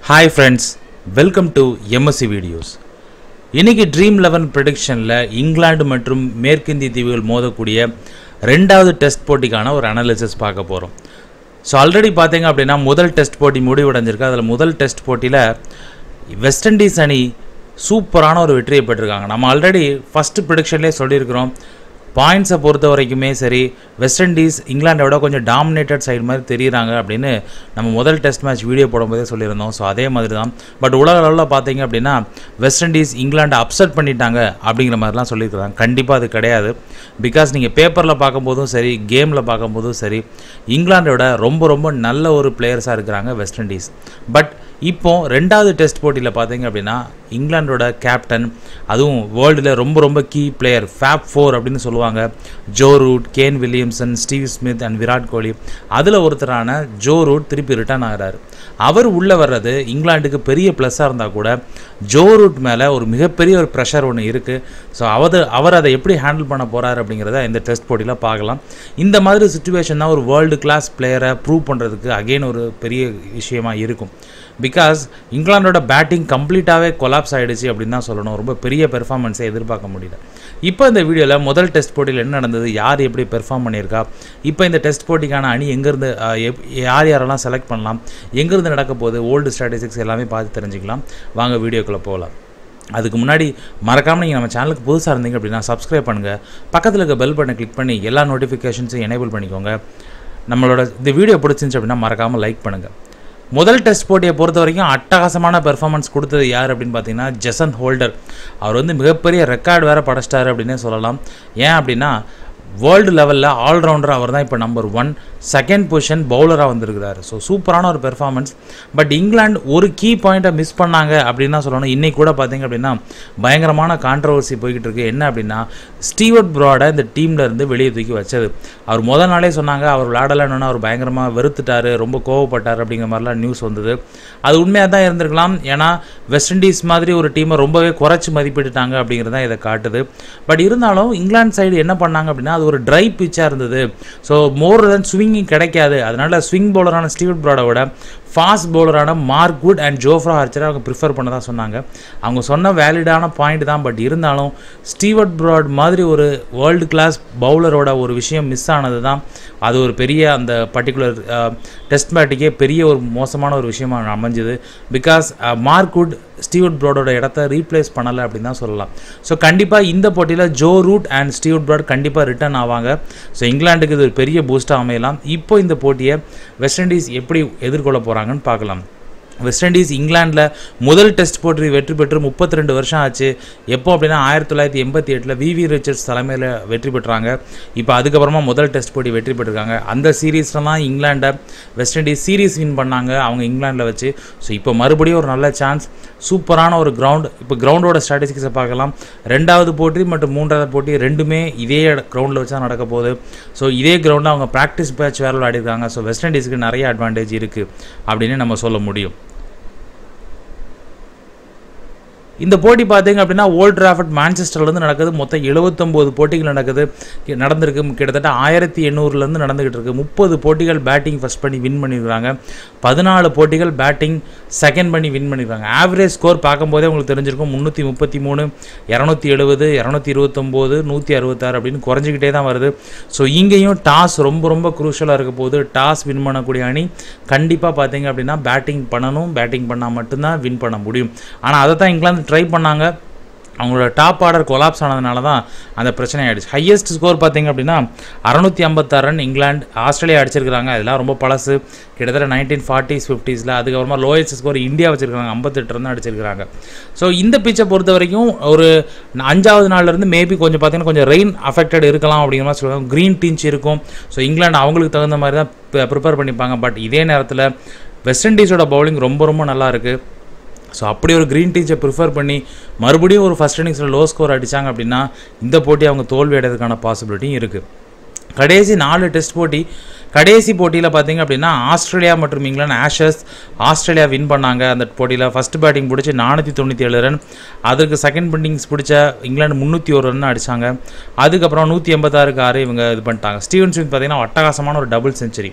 hi friends welcome to MSC videos இன்னைக்கு dream eleven ப்ரெடிக்ஷனில் England மற்றும் மேற்கிந்திய தீவுகள் மோதக்கூடிய ரெண்டாவது டெஸ்ட் போட்டிக்கான ஒரு அனாலிசிஸ் பார்க்க போகிறோம் ஸோ ஆல்ரெடி பார்த்தீங்க அப்படின்னா முதல் டெஸ்ட் போட்டி முடிவடைஞ்சிருக்கு அதில் முதல் டெஸ்ட் போட்டியில் வெஸ்ட் இண்டீஸ் அணி சூப்பரான ஒரு வெற்றியை பெற்றிருக்காங்க நம்ம ஆல்ரெடி ஃபஸ்ட்டு ப்ரிடிக்ஷன்லேயே சொல்லியிருக்கிறோம் பாயிண்ட்ஸை பொறுத்த வரைக்குமே சரி வெஸ்ட் இண்டீஸ் இங்கிலாண்டை விட கொஞ்சம் டாமினேட்டட் சைடு மாதிரி தெரியுறாங்க அப்படின்னு நம்ம முதல் டெஸ்ட் மேட்ச் வீடியோ போடும்போதே சொல்லியிருந்தோம் ஸோ அதே மாதிரி தான் பட் உலக அளவில் பார்த்தீங்க அப்படின்னா வெஸ்ட் இண்டீஸ் இங்கிலாண்டை அப்செட் பண்ணிட்டாங்க அப்படிங்கிற மாதிரிலாம் சொல்லியிருக்கிறாங்க கண்டிப்பாக அது கிடையாது பிகாஸ் நீங்கள் பேப்பரில் பார்க்கும்போதும் சரி கேமில் பார்க்கும்போதும் சரி இங்கிலாண்டோட ரொம்ப ரொம்ப நல்ல ஒரு பிளேயர்ஸாக இருக்கிறாங்க வெஸ்ட் இண்டீஸ் பட் இப்போ ரெண்டாவது டெஸ்ட் போட்டியில் பார்த்தீங்க அப்படின்னா இங்கிலாண்டோட கேப்டன் அதுவும் வேர்ல்டில் ரொம்ப ரொம்ப கீ பிளேயர் ஃபேப் ஃபோர் அப்படின்னு சொல்லுவாங்க Joe Root Kane Williamson Steve Smith and Virat Kohli அதில் ஒருத்தரான ஜோ ரூட் திருப்பி ரிட்டர்ன் ஆகிறாரு அவர் உள்ளே வர்றது இங்கிலாந்துக்கு பெரிய ப்ளஸ்ஸாக இருந்தால் கூட ஜோ ரூட் மேலே ஒரு மிகப்பெரிய ஒரு ப்ரெஷர் ஒன்று இருக்குது ஸோ அவர் அவர் அதை எப்படி ஹேண்டில் பண்ண போகிறார் அப்படிங்கிறத இந்த டெஸ்ட் போட்டியில் பார்க்கலாம் இந்த மாதிரி சுச்சுவேஷன் தான் ஒரு வேர்ல்டு கிளாஸ் பிளேயரை ப்ரூவ் பண்ணுறதுக்கு அகெயின் ஒரு பெரிய விஷயமா இருக்கும் பிகாஸ் இங்கிலாண்டோட பேட்டிங் கம்ப்ளீட்டாகவே கொலாப்ஸ் ஆகிடுச்சு அப்படின்னு தான் சொல்லணும் ரொம்ப பெரிய பெர்ஃபார்மன்ஸை எதிர்பார்க்க முடியல இப்போ இந்த வீடியோவில் முதல் டெஸ்ட் போட்டியில் என்ன நடந்தது யார் எப்படி பெர்ஃபார்ம் பண்ணியிருக்கா இப்போ இந்த டெஸ்ட் போட்டிக்கான அணி எங்கேருந்து யார் யாரெல்லாம் செலக்ட் பண்ணலாம் எங்கேருந்து நடக்க போகுது ஓல்டு ஸ்ட்ராட்டஜிக்ஸ் எல்லாமே பார்த்து தெரிஞ்சுக்கலாம் வாங்க வீடியோக்குள்ளே போகலாம் அதுக்கு முன்னாடி மறக்காமல் நீங்கள் நம்ம சேனலுக்கு புதுசாக இருந்தீங்க அப்படின்னா சப்ஸ்கிரைப் பண்ணுங்கள் பக்கத்தில் இருக்க பெல் பட்டனை கிளிக் பண்ணி எல்லா நோட்டிஃபிகேஷன்ஸையும் எனேபிள் பண்ணிக்கோங்க நம்மளோட இந்த வீடியோ பிடிச்சிருந்துச்சு அப்படின்னா மறக்காமல் லைக் பண்ணுங்கள் முதல் டெஸ்ட் போட்டியை பொறுத்த வரைக்கும் அட்டகாசமான பெர்ஃபார்மன்ஸ் கொடுத்தது யார் அப்படின்னு பார்த்தீங்கன்னா ஜெசன் ஹோல்டர் அவர் வந்து மிகப்பெரிய ரெக்கார்டு வேறு படைச்சிட்டாரு அப்படின்னே சொல்லலாம் ஏன் அப்படின்னா வேர்ல்டு லெவலில் ஆல்ரவுண்டர் அவர் தான் இப்போ நம்பர் ஒன் செகண்ட் பொசிஷன் பவுலராக வந்திருக்கிறாரு ஸோ சூப்பரான ஒரு பெர்ஃபார்மன்ஸ் பட் இங்கிலாந்து ஒரு கீ பாயிண்ட்டை மிஸ் பண்ணாங்க அப்படின்னு தான் சொல்லணும் இன்றைக்கி கூட பார்த்தீங்க அப்படின்னா பயங்கரமான கான்ட்ரவர்சி போய்கிட்டு இருக்கு என்ன அப்படின்னா ஸ்டீவர்ட் ப்ராடை இந்த டீமில் இருந்து வெளியே தூக்கி வச்சது அவர் முதல் நாளே சொன்னாங்க அவர் விளையாடலைன்னு அவர் பயங்கரமாக வெறுத்துட்டார் ரொம்ப கோவப்பட்டார் அப்படிங்கிற மாதிரிலாம் நியூஸ் வந்தது அது உண்மையாக தான் இருந்திருக்கலாம் ஏன்னா வெஸ்ட் இண்டீஸ் மாதிரி ஒரு டீமை ரொம்பவே குறைச்சி மதிப்பிட்டுட்டாங்க அப்படிங்கிறது தான் இதை காட்டுது பட் இருந்தாலும் இங்கிலாந்து சைடு என்ன பண்ணாங்க அப்படின்னா அது ஒரு ட்ரை பிச்சாக இருந்தது ஸோ மோர் தென் ஸ்விங்கிங் கிடைக்காது அதனால் ஸ்விங் பவுலரான ஸ்டீவன் ப்ராடை விட ஃபாஸ்ட் பவுலரான மார்க் குட் அண்ட் ஜோஃப்ரா ஹர்ச்சரை அவங்க ப்ரிஃபர் பண்ண தான் சொன்னாங்க அவங்க சொன்ன வேலிடான பாயிண்ட் தான் பட் இருந்தாலும் ஸ்டீவர்ட் ப்ராட் மாதிரி ஒரு வேர்ல்டு கிளாஸ் பவுலரோட ஒரு விஷயம் மிஸ் ஆனது தான் அது ஒரு பெரிய அந்த பர்டிகுலர் டெஸ்ட் மேட்டுக்கே பெரிய ஒரு மோசமான ஒரு விஷயமாக அமைஞ்சுது பிகாஸ் மார்க் குட் ஸ்டீவர்ட் ப்ராடோட இடத்த ரீப்ளேஸ் பண்ணலை அப்படின்னு தான் சொல்லலாம் ஸோ கண்டிப்பாக இந்த போட்டியில் Joe Root and Stuart Broad கண்டிப்பாக ரிட்டர்ன் ஆவாங்க ஸோ இங்கிலாந்துக்கு இது ஒரு பெரிய பூஸ்ட்டாக அமையலாம் இப்போ இந்த போட்டியை வெஸ்ட் இண்டீஸ் எப்படி எதிர்கொள்ள போகிறாங்கன்னு பார்க்கலாம் வெஸ்ட் இண்டீஸ் இங்கிலாண்டில் முதல் டெஸ்ட் போட்டி வெற்றி பெற்று முப்பத்தி ரெண்டு வருஷம் ஆச்சு எப்போ அப்படின்னா ஆயிரத்தி தொள்ளாயிரத்தி எண்பத்தி எட்டில் விவி ரிச்சர்ட்ஸ் தலைமையில் வெற்றி பெற்றாங்க இப்போ அதுக்கப்புறமா முதல் டெஸ்ட் போட்டி வெற்றி பெற்றிருக்காங்க அந்த சீரீஸில் தான் இங்கிலாண்டை வெஸ்ட் இண்டீஸ் சீரீஸ் வின் பண்ணாங்க அவங்க இங்கிலாண்டில் வச்சு ஸோ இப்போ மறுபடியும் ஒரு நல்ல சான்ஸ் சூப்பரான ஒரு கிரவுண்ட் இப்போ கிரவுண்டோட ஸ்ட்ராட்டஜிக்ஸை பார்க்கலாம் ரெண்டாவது போட்டி மற்றும் மூன்றாவது போட்டி ரெண்டுமே இதே கிரவுண்டில் வச்சு தான் நடக்க போகுது ஸோ இதே கிரவுண்டில் அவங்க ப்ராக்டிஸ் பேட்ச் வேறு விளையாடிருக்காங்க ஸோ வெஸ்ட் இண்டீஸுக்கு நிறைய அட்வான்டேஜ் இருக்குது அப்படின்னு நம்ம சொல்ல முடியும் இந்த போட்டி பார்த்தீங்க அப்படின்னா ஓல்ட் டிராஃபர்ட் மான்செஸ்டர்லேருந்து நடக்குது மொத்தம் எழுபத்தொம்போது போட்டிகள் நடக்குது நடந்திருக்கு கிட்டத்தட்ட ஆயிரத்தி எண்ணூறுலேருந்து நடந்துகிட்டு இருக்கு முப்பது போட்டிகள் பேட்டிங் ஃபஸ்ட் பண்ணி வின் பண்ணியிருக்காங்க பதினாலு போட்டிகள் பேட்டிங் செகண்ட் பண்ணி வின் பண்ணியிருக்காங்க ஆவரேஜ் ஸ்கோர் பார்க்கும்போதே உங்களுக்கு தெரிஞ்சிருக்கும் முந்நூற்றி முப்பத்தி மூணு இரநூத்தி எழுபது இரநூத்தி இருபத்தொம்போது நூற்றி அறுபத்தாறு அப்படின்னு குறைஞ்சிக்கிட்டே தான் வருது ஸோ இங்கேயும் டாஸ் ரொம்ப ரொம்ப குரூஷலாக இருக்க போது டாஸ் வின் பண்ணக்கூடிய அணி கண்டிப்பாக பார்த்தீங்க அப்படின்னா பேட்டிங் பண்ணணும் பேட்டிங் பண்ணால் மட்டும்தான் வின் பண்ண முடியும் ஆனால் அதை தான் இங்கிலாந்து ட்ரை பண்ணாங்க அவங்களோட டாப் ஆர்டர் கொலாப்ஸ் ஆனதுனால தான் அந்த பிரச்சனை ஆகிடுச்சு ஹையஸ்ட் ஸ்கோர் பார்த்தீங்க அப்படின்னா அறநூற்றி ஐம்பத்தாறு ரன் இங்கிலாந்து ஆஸ்திரேலியா அடிச்சிருக்காங்க அதெல்லாம் ரொம்ப பழசு கிட்டத்தட்ட நைன்டீன் ஃபார்ட்டிஸ் ஃபிஃப்டிஸில் அதுக்கப்புறமா லோயஸ்ட் ஸ்கோர் இந்தியா வச்சிருக்காங்க ஐம்பத்தெட்டு ரன் அடிச்சிருக்காங்க ஸோ இந்த பிச்சை பொறுத்த வரைக்கும் ஒரு அஞ்சாவது நாள்லேருந்து மேபி கொஞ்சம் பார்த்தீங்கன்னா கொஞ்சம் ரெயின் அஃபெக்டட் இருக்கலாம் அப்படிங்கிற மாதிரி சொல்லுவாங்க க்ரீன் டீஞ்ச் இருக்கும் ஸோ இங்கிலாந்து அவங்களுக்கு தகுந்த மாதிரி தான் ப்ரிப்பேர் பண்ணிப்பாங்க பட் இதே நேரத்தில் வெஸ்ட் இண்டீஸோட பவுலிங் ரொம்ப ரொம்ப நல்லா இருக்குது ஸோ அப்படி ஒரு க்ரீன் டீச்சை ப்ரிஃபர் பண்ணி மறுபடியும் ஒரு ஃபஸ்ட் இன்னிங்ஸில் லோ ஸ்கோர் அடித்தாங்க அப்படின்னா இந்த போட்டி அவங்க தோல்வி அடைறதுக்கான பாசிபிலிட்டியும் இருக்குது கடைசி நாலு டெஸ்ட் போட்டி கடைசி போட்டியில் பார்த்தீங்க அப்படின்னா ஆஸ்திரேலியா மற்றும் இங்கிலாந்து ஆஷஸ் ஆஸ்திரேலியா வின் பண்ணாங்க அந்த போட்டியில் ஃபஸ்ட் பேட்டிங் பிடிச்சி நானூற்றி தொண்ணூற்றி ஏழு ரன் அதுக்கு செகண்ட் இன்னிங்ஸ் பிடிச்ச இங்கிலாந்து முந்நூற்றி ஒரு ரன் அடித்தாங்க அதுக்கப்புறம் நூற்றி எண்பத்தாறுக்கு ஆறு இவங்க இது பண்ணிட்டாங்க ஸ்டீவன் ஸ்மித் பார்த்தீங்கன்னா அட்டகாசமான ஒரு டபுள் செஞ்சுரி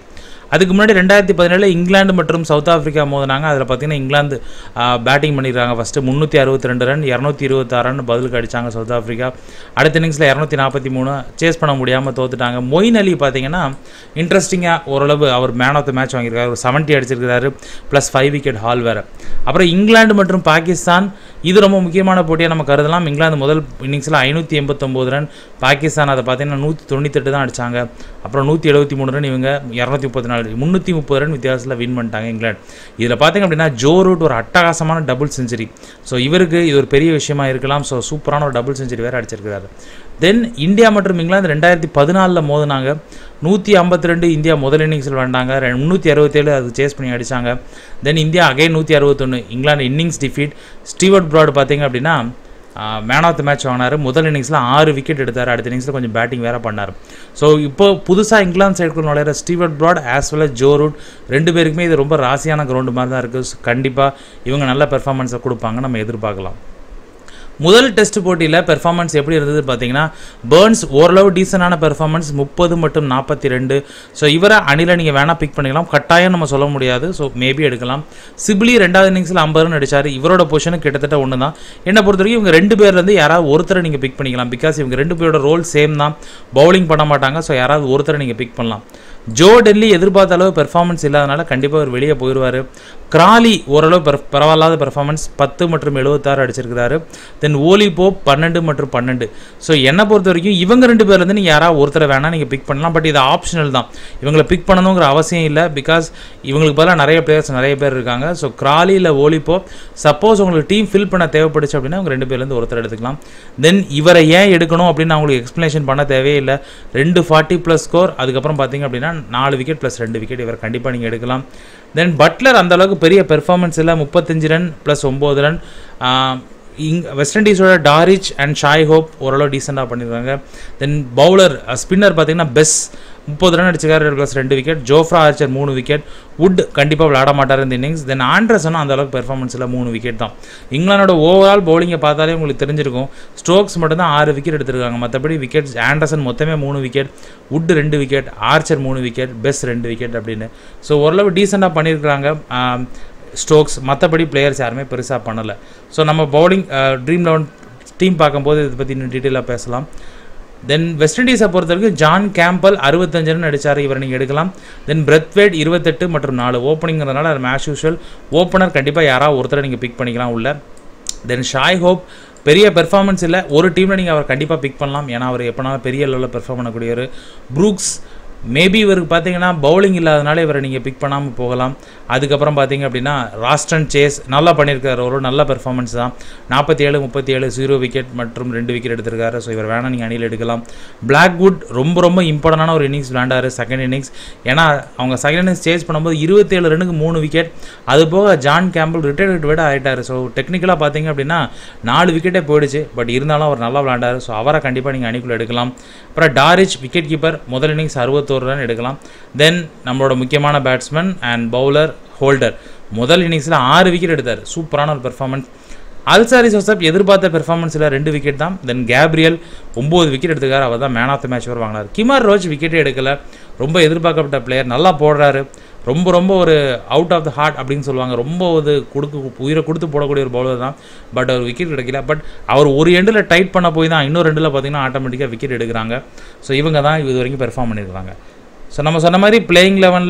அதுக்கு முன்னாடி ரெண்டாயிரத்தி பதினேழு இங்கிலாந்து மற்றும் சவுத் ஆஃப்ரிக்கா மோதினாங்க அதில் பார்த்தீங்கன்னா இங்கிலாந்து பேட்டிங் பண்ணியிருக்காங்க ஃபஸ்ட்டு முந்நூற்றி அறுபத்தி ரெண்டு ரன் இரநூத்தி இருபத்தாறு ரன் பதிலுக்கு அடித்தாங்க சவுத் ஆஃப்ரிக்கா அடுத்த இன்னிங்ஸில் இரநூத்தி நாற்பத்தி மூணு சேஸ் பண்ண முடியாமல் தோத்துட்டாங்க மொயின் அலி பார்த்தீங்கன்னா இன்ட்ரெஸ்டிங்காக ஓரளவு அவர் மேன் ஆஃப் த மேட்ச் வாங்கியிருக்காரு ஒரு செவன்ட்டி அடிச்சிருக்காரு ப்ளஸ் ஃபைவ் விக்கெட் ஹால் வேறு அப்புறம் இங்கிலாந்து மற்றும் பாகிஸ்தான் இது ரொம்ப முக்கியமான போட்டியாக நம்ம கருதலாம் இங்கிலாந்து முதல் இன்னிங்ஸில் ஐநூற்றி எண்பத்தொம்போது ரன் பாகிஸ்தான் அதை பார்த்தீங்கன்னா நூற்றி தொண்ணூத்தெட்டு தான் அடித்தாங்க அப்புறம் நூற்றி எழுபத்தி மூணு ரன் இவங்க இரநூத்தி முப்பத்தி நாலு முந்நூற்றி முப்பது ரன் வித்தியாசத்தில் வின் பண்ணிட்டாங்க இங்கிலாந்து இதில் பார்த்தீங்க அப்படின்னா ஜோ ரூட் ஒரு அட்டகாசமான டபுள் செஞ்சுரி ஸோ இவருக்கு இது ஒரு பெரிய விஷயமா இருக்கலாம் ஸோ சூப்பரான ஒரு டபுள் செஞ்சுரி வேறு அடிச்சிருக்கிறாரு தென் இந்தியா மற்றும் இங்கிலாந்து ரெண்டாயிரத்தி பதினாலில் மோதினாங்க நூற்றி ஐம்பத்தி ரெண்டு இந்தியா முதல் இன்னிங்ஸில் வேண்டாங்க முந்நூற்றி அறுபத்தேழு அது சேஸ் பண்ணி அடித்தாங்க தென் இந்தியா அகைன் நூற்றி அறுபத்தொன்று England innings defeat Stuart Broad பார்த்தீங்க அப்படின்னா மேன் ஆஃப் த மேட்ச் வாங்கினார் முதல் இன்னிங்ஸில் ஆறு விக்கெட் எடுத்தார் அடுத்த இன்னிங்ஸில் கொஞ்சம் பேட்டிங் வேறு பண்ணார் ஸோ இப்போ புதுசாக இங்கிலாந்து சைடுக்குள்ள நுழையிற Stuart Broad as well Joe Root ரெண்டு பேருக்குமே இது ரொம்ப ராசியான கிரவுண்டு மாதிரி தான் இருக்குது கண்டிப்பாக இவங்க நல்ல பெர்ஃபார்மன்ஸை கொடுப்பாங்க நம்ம எதிர்பார்க்கலாம் முதல் டெஸ்ட் போட்டியில் பெர்ஃபார்மன்ஸ் எப்படி இருந்தது பார்த்தீங்கன்னா பேர்ன்ஸ் ஓரளவு டீசெண்டான பெர்ஃபார்மன்ஸ் முப்பது மற்றும் நாற்பத்தி ரெண்டு ஸோ இவரை அணியில் நீங்கள் வேணால் பிக் பண்ணிக்கலாம் கட்டாயம் நம்ம சொல்ல முடியாது ஸோ மேபி எடுக்கலாம் சிபிலி ரெண்டாவது இன்னிங்ஸில் ஐம்பது ரன் அடிச்சார் இவரோட பொசிஷனும் கிட்டத்தட்ட ஒன்று தான் என்னை பொறுத்த வரைக்கும் இவங்க ரெண்டு பேர்லேருந்து யாராவது ஒருத்தரை நீங்கள் பிக் பண்ணிக்கலாம் பிகாஸ் இவங்க ரெண்டு பேரோட ரோல் சேம் தான் பவுலிங் பண்ண மாட்டாங்க ஸோ யாராவது ஒருத்தரை நீங்கள் பிக் பண்ணலாம் ஜோ டெல்லி எதிர்பார்த்த அளவு பெர்ஃபார்மன்ஸ் இல்லாதனால கண்டிப்பாக அவர் வெளியே போயிடுவார் கிராலி ஓரளவு பெர் பரவாயில்லாத பெர்ஃபார்மன்ஸ் பத்து மற்றும் எழுபத்தாறு அடிச்சிருக்கிறாரு தென் ஓலி போப் பன்னெண்டு மற்றும் பன்னெண்டு ஸோ என்னை பொறுத்த வரைக்கும் இவங்க ரெண்டு பேர்லேருந்து நீங்கள் யாராவது ஒருத்தரை வேணால் நீங்கள் பிக் பண்ணலாம் பட் இது ஆப்ஷனல் தான் இவங்களை பிக் பண்ணணுங்கிற அவசியம் இல்லை பிகாஸ் இவங்களுக்கு பதிலாக நிறைய பிளேயர்ஸ் நிறைய பேர் இருக்காங்க ஸோ கிராலி இல்லை ஓலி போப் சப்போஸ் உங்களுக்கு டீம் ஃபில் பண்ண தேவைப்படுச்சு அப்படின்னா அவங்க ரெண்டு பேர்லேருந்து ஒருத்தர் எடுத்துக்கலாம் தென் இவரை ஏன் எடுக்கணும் அப்படின்னு நான் உங்களுக்கு எக்ஸ்ப்ளனேஷன் பண்ண தேவையில்லை ரெண்டு ஃபார்ட்டி ப்ளஸ் ஸ்கோர் அதுக்கப்புறம் பார்த்தீங்க அப்படின்னா நாலு விக்கெட் ப்ளஸ் ரெண்டு விக்கெட் இவர் கண்டிப்பாக நீங்கள் எடுக்கலாம் தென் பட்லர் அந்த அளவுக்கு பெரிய பெர்ஃபார்மன்ஸ் இல்லை முப்பத்தஞ்சு ரன் ப்ளஸ் ஒம்பது ரன் இங் வெஸ்ட் இண்டீஸோட டாரிச் அண்ட் ஷாய் ஹோப் ஓரளவு டீசெண்டாக பண்ணியிருக்காங்க தென் பவுலர் ஸ்பின்னர் பார்த்தீங்கன்னா பெஸ் முப்பது ரன் அடிச்சிருக்காரு ப்ளஸ் ரெண்டு விக்கெட் ஜோஃப்ரா ஆர்ச்சர் மூணு விக்கெட் வுட் கண்டிப்பாக விளாட மாட்டார் இந்த இன்னிங்ஸ் தென் ஆண்ட்ரஸனும் அந்த அளவுக்கு பெர்ஃபார்மன்ஸில் மூணு விக்கெட் தான் இங்கிலாந்தோட ஓவரால் பவுலிங்கை பார்த்தாலே உங்களுக்கு தெரிஞ்சிருக்கும் ஸ்ட்ரோக்ஸ் மட்டும்தான் ஆறு விக்கெட் எடுத்திருக்காங்க மற்றபடி விக்கெட் ஆண்டர்சன் மொத்தமே மூணு விக்கெட் வுட் ரெண்டு விக்கெட் ஆர்ச்சர் மூணு விக்கெட் பெஸ் ரெண்டு விக்கெட் அப்படின்னு ஸோ ஓரளவு டீசெண்டாக பண்ணியிருக்காங்க ஸ்ட்ரோக்ஸ் மற்றபடி பிளேயர்ஸ் யாருமே பெருசாக பண்ணலை ஸோ நம்ம பவுலிங் ட்ரீம் லெவன் டீம் பார்க்கும்போது இதை பற்றி இன்னும் டீட்டெயிலாக பேசலாம் தென் வெஸ்ட் இண்டீஸை பொறுத்த வரைக்கும் ஜான் கேம்பல் அறுபத்தஞ்சு ரன் அடித்தார் இவரை நீங்கள் எடுக்கலாம் தென் பிரெத்வேட் இருபத்தெட்டு மற்றும் நாலு ஓப்பனிங்கிறதுனால அது ஆஸ் யூஷுவல் ஓப்பனர் கண்டிப்பாக யாராவது ஒருத்தரை நீங்கள் பிக் பண்ணிக்கலாம் உள்ள தென் ஷாய் ஹோப் பெரிய பெர்ஃபார்மன்ஸ் இல்லை ஒரு டீமில் நீங்கள் அவர் கண்டிப்பாக பிக் பண்ணலாம் ஏன்னா அவர் எப்போனாலும் பெரிய லெவலில் பெர்ஃபார்ம் பண்ணக்கூடியவர் ப்ரூக்ஸ் மேபி இவருக்கு பார்த்தீங்கன்னா பவுலிங் இல்லாதனால இவரை நீங்கள் பிக் பண்ணாமல் போகலாம் அதுக்கப்புறம் பார்த்தீங்க அப்படின்னா ராஸ்டன் சேஸ் நல்லா பண்ணியிருக்காரு ஒரு நல்ல பெர்ஃபார்மன்ஸ் தான் நாற்பத்தி ஏழு முப்பத்தி ஏழு ஜீரோ விக்கெட் மற்றும் ரெண்டு விக்கெட் எடுத்திருக்காரு ஸோ இவர் வேணால் நீங்கள் அணியில் எடுக்கலாம் பிளாக்வுட் ரொம்ப ரொம்ப இம்பார்ட்டண்டான ஒரு இன்னிங்ஸ் விளாண்டாரு செகண்ட் இன்னிங்ஸ் ஏன்னா அவங்க செகண்ட் இன்னிங்ஸ் சேஸ் பண்ணும்போது இருபத்தேழு ரனுக்கு மூணு விக்கெட் அது போக ஜான் கேம்பிள் ரிட்டையர்ட் விட ஆகிட்டார் ஸோ டெக்னிக்கலாக பார்த்தீங்க அப்படின்னா நாலு விக்கெட்டே போயிடுச்சு பட் இருந்தாலும் அவர் நல்லா விளாண்டாரு ஸோ அவரை கண்டிப்பாக நீங்கள் அணிக்குள்ளே எடுக்கலாம் அப்புறம் டாரிச் விக்கெட் கீப்பர் முதல் இன்னிங்ஸ் அறுபத்தோரு ரன் எடுக்கலாம் தென் நம்மளோட முக்கியமான பேட்ஸ்மேன் அண்ட் பவுலர் ஹோல்டர் முதல் இன்னிங்ஸில் ஆறு விக்கெட் எடுத்தார் சூப்பரான ஒரு பெர்ஃபார்மன்ஸ் அல்சாரி ஜோசப் எதிர்பார்த்த பெர்ஃபார்மன்ஸில் ரெண்டு விக்கெட் தான் தென் கேப்ரியல் ஒம்பது விக்கெட் எடுத்துக்கார் அவர் தான் மேன் ஆஃப் த மேட்ச் வரை வாங்கினார் கிமார் ரோஜ் விக்கெட்டே எடுக்கல ரொம்ப எதிர்பார்க்கப்பட்ட பிளேயர் நல்லா போடுறாரு ரொம்ப ரொம்ப ஒரு அவுட் ஆஃப் த ஹார்ட் அப்படின்னு சொல்லுவாங்க ரொம்ப ஒரு கொடுக்கு உயிரை கொடுத்து போடக்கூடிய ஒரு பவுலர் தான் பட் அவர் விக்கெட் கிடைக்கல பட் அவர் ஒரு எண்டில் டைட் பண்ண போய் தான் இன்னொரு ரெண்டில் பார்த்தீங்கன்னா ஆட்டோமேட்டிக்காக விக்கெட் எடுக்கிறாங்க ஸோ இவங்க தான் இது வரைக்கும் பெர்ஃபார்ம் பண்ணியிருக்காங்க ஸோ நம்ம சொன்ன மாதிரி பிளேயிங் லெவனில்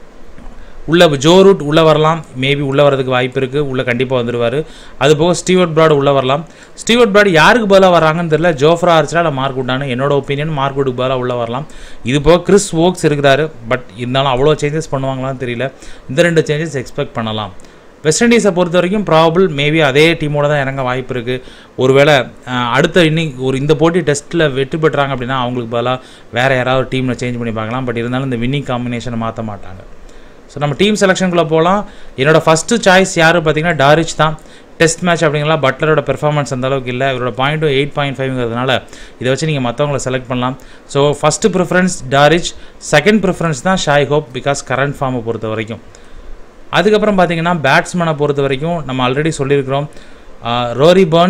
உள்ள ஜோ ரூட் உள்ளே வரலாம் மேபி உள்ளே வரதுக்கு வாய்ப்பு இருக்குது உள்ளே கண்டிப்பாக வந்துடுவார் அது போக ஸ்டீவர்ட் பிராட் உள்ளே வரலாம் ஸ்டீவர்ட் பிராட் யாருக்கு பதிலாக வராங்கன்னு தெரியல ஜோஃப்ரா ஆர்ச்சரா இல்லை மார்க் உட்டானு என்னோட ஒப்பீனியன் மார்க் உட்டுக்கு பதிலாக உள்ளே வரலாம் இது போக கிறிஸ் ஓக்ஸ் இருக்கிறாரு பட் இருந்தாலும் அவ்வளோ சேஞ்சஸ் பண்ணுவாங்களான்னு தெரியல இந்த ரெண்டு சேஞ்சஸ் எக்ஸ்பெக்ட் பண்ணலாம் வெஸ்ட் இண்டீஸை பொறுத்த வரைக்கும் ப்ராபபிள் மேபி அதே டீமோட தான் இறங்க வாய்ப்பு இருக்குது ஒருவேளை அடுத்த இன்னிங் ஒரு இந்த போட்டி டெஸ்ட்டில் வெற்றி பெற்றாங்க அப்படின்னா அவங்களுக்கு பதிலாக வேறு யாராவது டீமில் சேஞ்ச் பண்ணி பார்க்கலாம் பட் இருந்தாலும் இந்த வின்னிங் காம்பினேஷனை மாற்ற மாட்டாங்க ஸோ நம்ம டீம் செலெக்ஷனுக்குள்ளே போகலாம் என்னோடய ஃபஸ்ட்டு சாய்ஸ் யார் பார்த்தீங்கன்னா டாரிச் தான் டெஸ்ட் மேட்ச் அப்படிங்களா பட்லரோட பெர்ஃபார்மன்ஸ் அந்த அளவுக்கு இல்லை இவரோட பாயிண்ட்டும் எயிட் பாயிண்ட் ஃபைவ்ங்கிறதுனால இதை வச்சு நீங்கள் மற்றவங்கள செலக்ட் பண்ணலாம் so first preference Dowrich second preference தான் ஷாய் ஹோப் பிகாஸ் கரண்ட் ஃபார்மை பொறுத்த வரைக்கும் அதுக்கப்புறம் பார்த்தீங்கன்னா பேட்ஸ்மேனை பொறுத்த வரைக்கும் நம்ம ஆல்ரெடி சொல்லியிருக்கிறோம் ரோரி பர்ன்ஸ்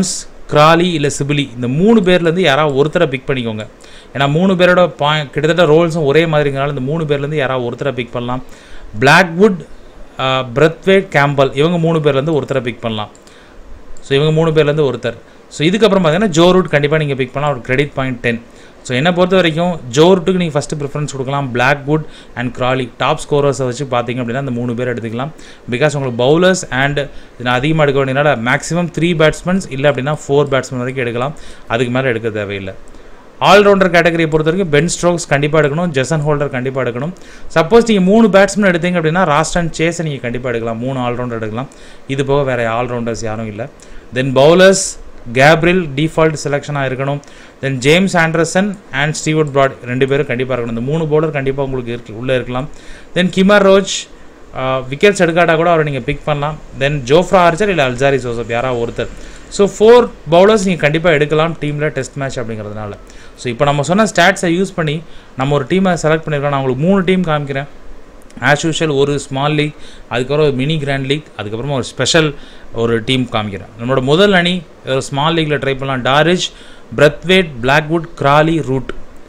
கிராலி இல்லை சிபிலி இந்த மூணு பேர்லேருந்து யாராவது ஒருத்தரை பிக் பண்ணிக்கோங்க ஏன்னா மூணு பேரோட பாய் கிட்டத்தட்ட ரோல்ஸும் ஒரே மாதிரிங்கிறனால இந்த மூணு பேர்லேருந்து யாராவது ஒருத்தரை பிக் பண்ணலாம் பிளாக்வுட் பிரத்வேட் கேம்பல் இவங்க மூணு பேர்லேருந்து ஒருத்தரை பிக் பண்ணலாம் ஸோ இவங்க மூணு பேர்லேருந்து ஒருத்தர் ஸோ இதுக்கப்புறம் பார்த்தீங்கன்னா ஜோ ரூட் கண்டிப்பாக நீங்கள் பிக் பண்ணலாம் ஒரு கிரெடிட் பாயிண்ட் டென் ஸோ என்னை பொறுத்த வரைக்கும் ஜோ ரூட்டுக்கு நீங்கள் ஃபஸ்ட்டு ப்ரிஃபரன்ஸ் கொடுக்கலாம் பிளாக்வுட் அண்ட் கிராலி டாப் ஸ்கோரர்ஸை வச்சு பார்த்தீங்க அப்படின்னா அந்த மூணு பேர் எடுத்துக்கலாம் பிகாஸ் உங்களுக்கு பவுலர்ஸ் அண்ட் நான் அதிகமாக எடுக்க வேண்டியனால மேக்ஸிமம் த்ரீ பேட்ஸ்மேன்ஸ் இல்லை அப்படின்னா ஃபோர் பேட்ஸ்மேன் வரைக்கும் எடுக்கலாம் அதுக்கு மேலே எடுக்க தேவையில்லை ஆல்ரவுண்டர் கேட்டகரியை பொறுத்த வரைக்கும் பென் ஸ்ட்ரோக்ஸ் கண்டிப்பாக எடுக்கணும் ஜெசன் ஹோல்டர் கண்டிப்பாக எடுக்கணும் சப்போஸ் நீங்கள் மூணு பேட்ஸ்மேன் எடுத்தீங்க அப்படின்னா ராஸ்ட் அண்ட் சேஸை நீங்கள் கண்டிப்பாக எடுக்கலாம் மூணு ஆல்ரவுண்டர் எடுக்கலாம் இது போக வேறு ஆல்ரவுண்டர்ஸ் யாரும் இல்லை தென் பவுலர்ஸ் கேப்ரில் டிஃபால்ட் செலெக்ஷனாக இருக்கணும் then James Anderson and Stuart Broad ரெண்டு பேரும் கண்டிப்பாக இருக்கணும் இந்த மூணு பவுலர் கண்டிப்பாக உங்களுக்கு இருக்கு உள்ளே இருக்கலாம் தென் கிமர் ரோஜ் விக்கெட்ஸ் எடுக்காட்டா கூட அவரை நீங்கள் பிக் பண்ணலாம் தென் ஜோஃப்ரா ஆர்ச்சர் இல்லை அல்சாரி ஜோசப் யாராவது ஒருத்தர் ஸோ ஃபோர் பவுலர்ஸ் நீங்கள் கண்டிப்பாக எடுக்கலாம் டீமில் டெஸ்ட் மேட்ச் அப்படிங்கிறதுனால ஸோ இப்போ நம்ம சொன்ன ஸ்டாட்ஸை யூஸ் பண்ணி நம்ம ஒரு டீமை செலக்ட் பண்ணியிருக்கோம் நான் உங்களுக்கு மூணு டீம் காமிக்கிறேன் ஆஸ் யூஷுவல் ஒரு ஸ்மால் லீக் அதுக்கப்புறம் ஒரு மினி கிராண்ட் லீக் அதுக்கப்புறமா ஒரு ஸ்பெஷல் ஒரு டீம் காமிக்கிறேன் நம்மளோட முதல் அணி ஒரு ஸ்மால் லீக்கில் ட்ரை பண்ணலாம் Dowrich Brathwaite Blackwood Crawley Root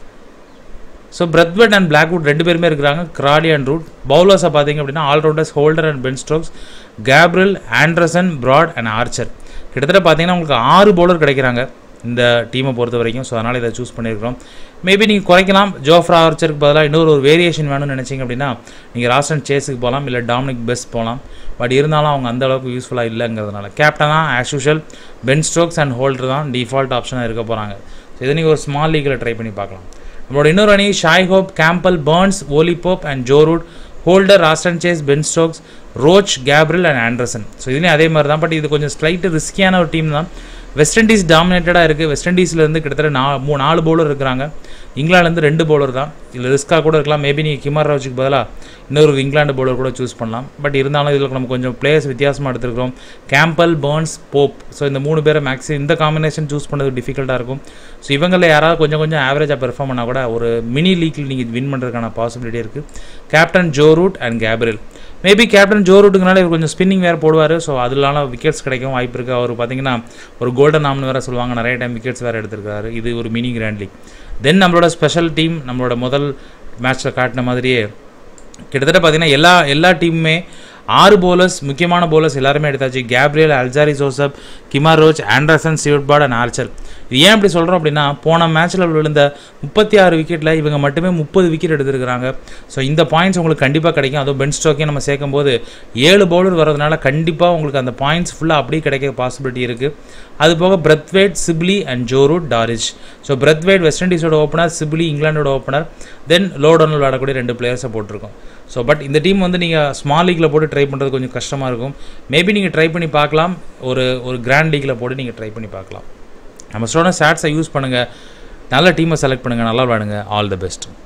so Brathwaite and Blackwood ரெண்டு பேருமே இருக்கிறாங்க கிராலி அண்ட் ரூட் பவுலர்ஸை பார்த்தீங்க அப்படின்னா allrounders Holder and Ben Stokes Gabriel Anderson Broad and Archer கிட்டத்தட்ட பார்த்தீங்கன்னா உங்களுக்கு ஆறு பவுலர் கிடைக்கிறாங்க இந்த டீமை பொறுத்த வரைக்கும் ஸோ அதனால் இதை சூஸ் பண்ணியிருக்கிறோம் மேபி நீங்கள் குறைக்கலாம் ஜோஃப்ரா ஆர்ச்சருக்கு பதிலாக இன்னொரு ஒரு வேரியேஷன் வேணும்னு நினச்சிங்க அப்படின்னா நீங்கள் ராஸ் அண்ட் சேஸுக்கு போகலாம் இல்லை டாமினிக் பெஸ்ட் போகலாம் பட் இருந்தாலும் அவங்க அந்த அளவுக்கு யூஸ்ஃபுல்லாக இல்லைங்கிறதுனால கேப்டனாக as usual Ben Stokes and Holder தான் டிஃபால்ட் ஆப்ஷனாக இருக்க போகிறாங்க ஸோ இதை நீங்கள் ஒரு ஸ்மால் லீக்கில் ட்ரை பண்ணி பார்க்கலாம் நம்மளோட இன்னொரு அணி Shai Hope Campbell Burns Ollie Pope and Joe Root Holder Roston Chase Ben Stokes Roach Gabriel and Anderson so இதுலேயும் அதே மாதிரி தான் பட் இது கொஞ்சம் ஸ்லைட்டு ரிஸ்கியான ஒரு டீம் தான் வெஸ்ட் இண்டீஸ் டாமினேட்டடாக இருக்குது வெஸ்ட் இண்டீஸ்லேருந்து கிட்டத்தட்ட நா மூணு நாலு பவுலர் இருக்கிறாங்க இங்கிலாந்துலேருந்து ரெண்டு பவுலர் தான் இல்லை ரிஸ்க்காக கூட இருக்கலாம் மேபி நீங்கள் கிமார் ராஜுக்கு பதிலாக இன்னொரு இங்கிலாந்து பவுலர் கூட சூஸ் பண்ணலாம் பட் இருந்தாலும் இதில் நம்ம கொஞ்சம் பிளேயர்ஸ் வித்தியாசமாக எடுத்துருக்கிறோம் கேம்பல் பர்ன்ஸ் போப் ஸோ இந்த மூணு பேரை மேக்ஸிமம் இந்த காம்பினேஷன் சூஸ் பண்ணது டிஃபிகல்ட்டாக இருக்கும் ஸோ இவங்களில் யாராவது கொஞ்சம் கொஞ்சம் ஆவரேஜாக பெர்ஃபார்ம் பண்ணால் கூட ஒரு மினி லீக்கில் நீங்கள் வின் பண்ணுறதுக்கான பாசிபிலிட்டி இருக்குது captain Joe Root and Gabriel maybe captain Joe ரூட்டுக்குனால இவர் கொஞ்சம் ஸ்பின்னிங் வேறு போடுவார் ஸோ அதனால விக்கெட்ஸ் கிடைக்கும் வாய்ப்பு இருக்குது அவர் பார்த்தீங்கன்னா ஒரு கோல்டன் ஆம்னு வேறு சொல்லுவாங்க நிறைய டைம் விக்கெட்ஸ் வேறு எடுத்திருக்காரு இது ஒரு மினி கிராண்ட் லீக் தென் நம்மளோட ஸ்பெஷல் டீம் நம்மளோட முதல் மேட்ச்சில் காட்டின மாதிரியே கிட்டத்தட்ட பார்த்தீங்கன்னா எல்லா எல்லா டீமுமே ஆறு பவுலர்ஸ் முக்கியமான பவுலர்ஸ் எல்லாருமே எடுத்தாச்சு Gabriel Alzarri Joseph Kemar Roach Anderson சிவட்பாட் அண்ட் ஆர்ச்சர் இது ஏன் அப்படி சொல்கிறோம் அப்படின்னா போன மேட்ச்சில் விழுந்த முப்பத்தி ஆறு விக்கெட்டில் இவங்க மட்டுமே முப்பது விக்கெட் எடுத்திருக்கிறாங்க ஸோ இந்த பாயிண்ட்ஸ் உங்களுக்கு கண்டிப்பாக கிடைக்கும் அதுவும் பென் ஸ்டோக்கையும் நம்ம சேர்க்கும் போது ஏழு பவுலர் வரதுனால கண்டிப்பாக உங்களுக்கு அந்த பாயிண்ட்ஸ் ஃபுல்லாக அப்படியே கிடைக்க பாசிபிலிட்டி இருக்குது அது போக Brathwaite Sibley and Joe Root Dowrich so Brathwaite West இண்டீஸோட ஓப்பனர் சிப்லி இங்கிலாண்டோட ஓப்பனர் தென் லோடனில் விளையாடக்கூடிய ரெண்டு பிளேயர்ஸை போட்டிருக்கோம் ஸோ பட் இந்த டீம் வந்து நீங்கள் ஸ்மால் லீக்கில் போட்டு ட்ரை பண்ணுறது கொஞ்சம் கஷ்டமாக இருக்கும் மேபி நீங்கள் ட்ரை பண்ணி பார்க்கலாம் ஒரு ஒரு கிராண்ட் லீக்கில் போட்டு நீங்கள் ட்ரை பண்ணி பார்க்கலாம் நம்ம சொன்ன ஸ்டாட்ஸை யூஸ் பண்ணுங்கள் நல்ல டீமை செலக்ட் பண்ணுங்கள் நல்லா விளாடுங்க ஆல் தி பெஸ்ட்